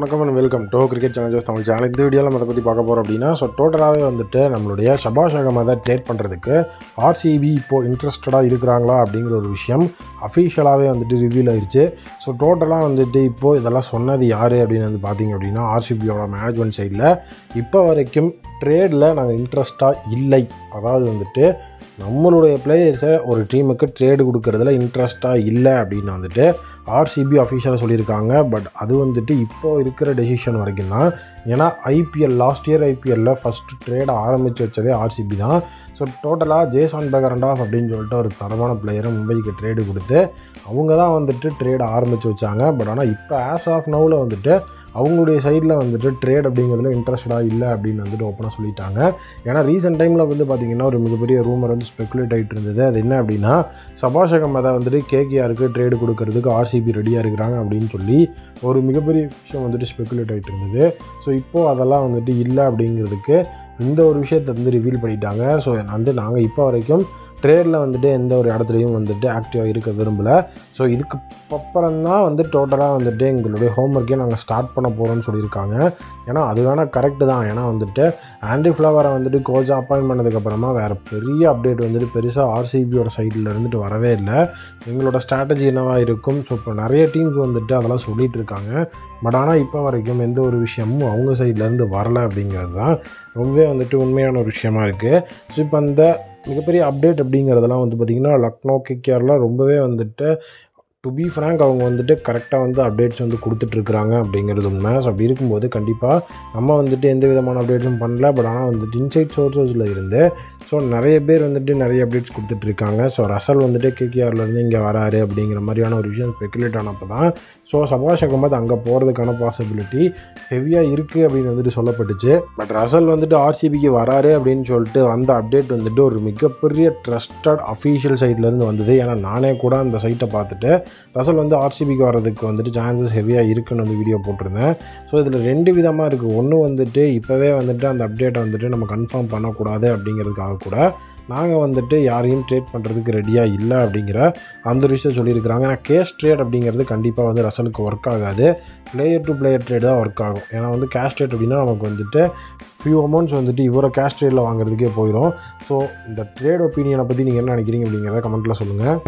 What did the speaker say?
வணக்கம் and welcome to cricket channels Tamil channel இந்த வீடியோவில் நம்ம அதை பற்றி பார்க்க போகிறோம் அப்படின்னா ஸோ டோட்டலாகவே வந்துட்டு நம்மளுடைய ஷபாஷ் அகமதை ட்ரேட் பண்ணுறதுக்கு ஆர்சிபி இப்போது இன்ட்ரெஸ்டடாக இருக்கிறாங்களா அப்படிங்கிற ஒரு விஷயம் அஃபீஷியலாகவே வந்துட்டு ரிவீல் ஆயிருச்சு ஸோ டோட்டலாக வந்துட்டு இப்போது இதெல்லாம் சொன்னது யார் அப்படின்னு வந்து பார்த்தீங்க அப்படின்னா ஆர்சிபியோட மேனேஜ்மெண்ட் சைடில் இப்போ வரைக்கும் ட்ரேடில் நாங்கள் இன்ட்ரெஸ்டாக இல்லை அதாவது வந்துட்டு நம்மளுடைய பிளேயர்ஸை ஒரு டீமுக்கு ட்ரேடு கொடுக்கறதுல இன்ட்ரெஸ்ட்டாக இல்லை அப்படின்னு வந்துட்டு ஆர்சிபி அஃபிஷியலாக சொல்லியிருக்காங்க பட் அது வந்துட்டு இப்போ இருக்கிற டெசிஷன் வரைக்கும் தான் ஏன்னா ஐபிஎல் லாஸ்ட் இயர் ஐபிஎல்லில் ஃபஸ்ட்டு ட்ரேட் ஆரம்பித்து வச்சதே ஆர்சிபி தான் ஸோ டோட்டலாக ஜேசான் பெகரண்டாஃப் அப்படின்னு சொல்லிட்டு ஒரு தரமான பிளேயரை மும்பைக்கு ட்ரேடு கொடுத்து அவங்க தான் வந்துட்டு ட்ரேட் ஆரம்பித்து வச்சாங்க பட் ஆனால் இப்போ ஆஸ் ஆஃப் நவுவில் வந்துட்டு அவங்களுடைய சைடில் வந்துட்டு ட்ரேட் அப்படிங்கிறதுல இன்ட்ரெஸ்டடாக இல்லை அப்படின்னு வந்துட்டு ஓப்பனாக சொல்லிட்டாங்க ஏன்னா ரீசெண்ட் டைமில் வந்து பார்த்திங்கன்னா ஒரு மிகப்பெரிய ரூமர் வந்து ஸ்பெகுலேட் ஆகிட்டு இருந்தது அது என்ன அப்படின்னா சபாஷ் அகமதை வந்துட்டு கேகேஆருக்கு ட்ரேடு கொடுக்கறதுக்கு ஆர்சிபி ரெடியாக இருக்கிறாங்க அப்படின்னு சொல்லி ஒரு மிகப்பெரிய விஷயம் வந்துட்டு ஸ்பெகுலேட் ஆகிட்டு இருந்தது ஸோ இப்போது அதெல்லாம் வந்துட்டு இல்லை அப்படிங்கிறதுக்கு இந்த ஒரு விஷயத்தை வந்து ரிவீல் பண்ணிட்டாங்க ஸோ வந்து நாங்கள் இப்போ வரைக்கும் ட்ரேடில் வந்துட்டு எந்த ஒரு இடத்துலையும் வந்துட்டு ஆக்டிவாக இருக்க விரும்பலை ஸோ இதுக்கு அப்புறம் தான் வந்து டோட்டலாக வந்துட்டு எங்களுடைய ஹோம்ஒர்க்கே நாங்கள் ஸ்டார்ட் பண்ண போகிறோம்னு சொல்லியிருக்காங்க ஏன்னா அது வேணால் கரெக்டு தான் ஏன்னா வந்துட்டு ஆண்டி ஃப்ளவரை வந்துட்டு கோச்சாக அப்பாயின்ட் பண்ணதுக்கப்புறமா வேறு பெரிய அப்டேட் வந்துட்டு பெருசாக ஆர்சிபியோட சைடில் இருந்துட்டு வரவே இல்லை எங்களோட ஸ்ட்ராட்டஜி என்னவாக இருக்கும் ஸோ இப்போ நிறைய டீம்ஸ் வந்துட்டு அதெல்லாம் சொல்லிகிட்டு இருக்காங்க பட் ஆனால் இப்போ வரைக்கும் எந்த ஒரு விஷயமும் அவங்க சைட்லேருந்து வரலை அப்படிங்கிறது தான் ரொம்பவே வந்துட்டு உண்மையான ஒரு விஷயமா இருக்குது ஸோ இப்போ அந்த மிகப்பெரிய அப்டேட் அப்படிங்கிறதெல்லாம் வந்து பார்த்திங்கன்னா லக்னோ கிக்கேர்லாம் ரொம்பவே வந்துட்டு டு பி ஃப்ரேங்க் அவங்க வந்துட்டு கரெக்டாக வந்து அப்டேட்ஸ் வந்து கொடுத்துட்ருக்குறாங்க அப்படிங்கிறது உண்மை ஸோ அப்படி இருக்கும்போது கண்டிப்பாக நம்ம வந்துட்டு எந்த விதமான அப்டேட்ஸும் பண்ணல பட் ஆனால் வந்துட்டு இன்சைட் சோர்ஸஸில் இருந்து ஸோ நிறைய பேர் வந்துட்டு நிறைய அப்டேட்ஸ் கொடுத்துட்ருக்காங்க ஸோ ரசல் வந்துட்டு கேகேஆர்லேருந்து இங்கே வராரு அப்படிங்கிற மாதிரியான ஒரு விஷயம் ஸ்பெகுலேட் ஆனப்போ தான் ஸோ சபாஷ் அகமது அங்கே போகிறதுக்கான பாசிபிலிட்டி ஹெவியாக இருக்குது அப்படின்னு வந்துட்டு சொல்லப்பட்டுச்சு பட் ரசல் வந்துட்டு ஆர்சிபிக்கு வராரு அப்படின்னு சொல்லிட்டு அந்த அப்டேட் வந்துட்டு ஒரு மிகப்பெரிய ட்ரஸ்டட் அஃபீஷியல் சைட்லேருந்து வந்தது ஏன்னா நானே கூட அந்த சைட்டை பார்த்துட்டு ரசல் வந்து ஆர்சிபிக்கு வர்றதுக்கு வந்துட்டு சான்சஸ் ஹெவியாக இருக்குன்னு வந்து வீடியோ போட்டிருந்தேன் ஸோ இதில் ரெண்டு விதமாக இருக்குது ஒன்று வந்துட்டு இப்போவே வந்துட்டு அந்த அப்டேட்டை வந்துட்டு நம்ம கன்ஃபார்ம் பண்ணக்கூடாது அப்படிங்கிறதுக்காக கூட நாங்கள் வந்துட்டு யாரையும் ட்ரேட் பண்ணுறதுக்கு ரெடியாக இல்லை அப்படிங்கிற அந்த ஒரு விஷயம் சொல்லியிருக்கிறாங்க ஏன்னா கேஷ் ட்ரேட் அப்படிங்கிறது கண்டிப்பாக வந்து ரசலுக்கு ஒர்க் ஆகாது பிளேயர் டு பிளேயர் ட்ரேட் தான் ஒர்க் ஆகும் ஏன்னா வந்து கேஷ் ட்ரேட் அப்படின்னா நமக்கு வந்துட்டு ஃபியூ அமௌண்ட்ஸ் வந்துட்டு இவரை கேஷ் ட்ரேடில் வாங்குறதுக்கே போயிடும் ஸோ இந்த ட்ரேட் ஒப்பீனியனை பற்றி நீங்கள் என்ன நினைக்கிறீங்க அப்படிங்கிறத கமெண்ட்டில் சொல்லுங்கள்